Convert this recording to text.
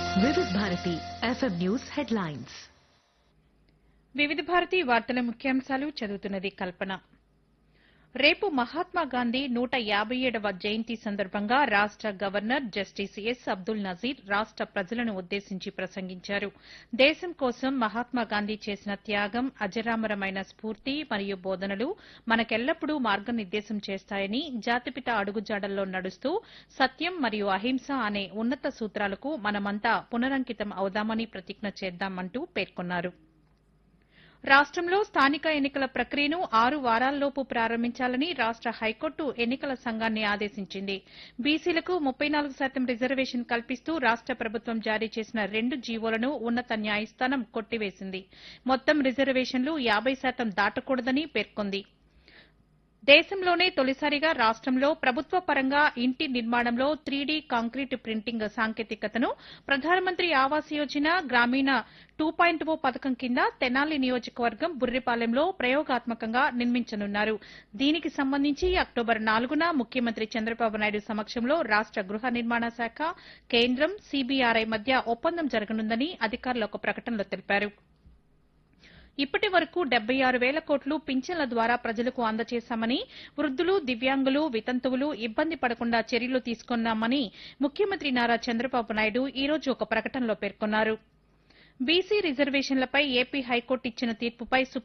వివిధ Bharati FM news headlines వివిధ భారతి వార్తల ముఖ్యాంశాలు చదువుతున్నది కల్పన రేపు మహాత్మా గాంధీ నూట యాబై ఏడవ జయంతి సందర్భంగా రాష్ట governor justice S Abdul Nazeer రాష్ట ప్రజలను ఉద్దేశించి ప్రసంగించారు దేశం కోసం మహాత్మా గాంధీ చేసిన త్యాగం అజరామరమైన స్ఫూర్తి మరియు బోధనలు మనకెల్లప్పుడూ మార్గనిర్దేశం చేస్తాయని జాతిపిత అడుగుజాడల్లో నడుస్తూ సత్యం మరియు అహింస అనే ఉన్నత సూత్రాలకు మనమంతా పునరంకితం అవుదామని ప్రతిజ్ఞ చేద్దామంటూ పేర్కొన్నారు రాష్టంలో స్థానిక ఎన్నికల ప్రక్రియను ఆరు వారాల్లోపు ప్రారంభించాలని రాష్ట హైకోర్టు ఎన్నికల సంఘాన్ని ఆదేశించింది బీసీలకు ముప్పై నాలుగు శాతం రిజర్వేషన్ కల్పిస్తూ రాష్ట ప్రభుత్వం జారీ చేసిన రెండు జీవోలను ఉన్నత న్యాయస్థానం కొట్టివేసింది మొత్తం రిజర్వేషన్లు యాబై శాతం దాటకూడదని పేర్కొంది దేశంలోనే తొలిసారిగా రాష్టంలో ప్రభుత్వ పరంగా ఇంటి నిర్మాణంలో త్రీడీ కాంక్రీట్ ప్రింటింగ్ సాంకేతికతను ప్రధానమంత్రి ఆవాస్ యోజన గ్రామీణ టూ పాయింట్ ఓ పథకం కింద తెనాలి నియోజకవర్గం బుర్రిపాలెంలో ప్రయోగాత్మకంగా నిర్మించనున్నారు దీనికి సంబంధించి అక్టోబర్ నాలుగున ముఖ్యమంత్రి చంద్రబాబు నాయుడు సమక్షంలో రాష్ట గృహ నిర్మాణ శాఖ కేంద్రం సీబీఆర్ఐ మధ్య ఒప్పందం జరగనుందని అధికారులు ఒక ప్రకటనలో తెలిపారు ఇప్పటి వరకు డెబ్బై ఆరు వేల కోట్లు పింఛన్ల ద్వారా ప్రజలకు అందజేశామని వృద్దులు దివ్యాంగులు వితంతువులు ఇబ్బంది పడకుండా చర్యలు తీసుకున్నామని ముఖ్యమంత్రి నారా చంద్రబాబు నాయుడు ఈ రోజు ఒక ప్రకటనలో పేర్కొన్నారు బీసీ రిజర్వేషన్లపై ఏపీ హైకోర్టు ఇచ్చిన తీర్పుపై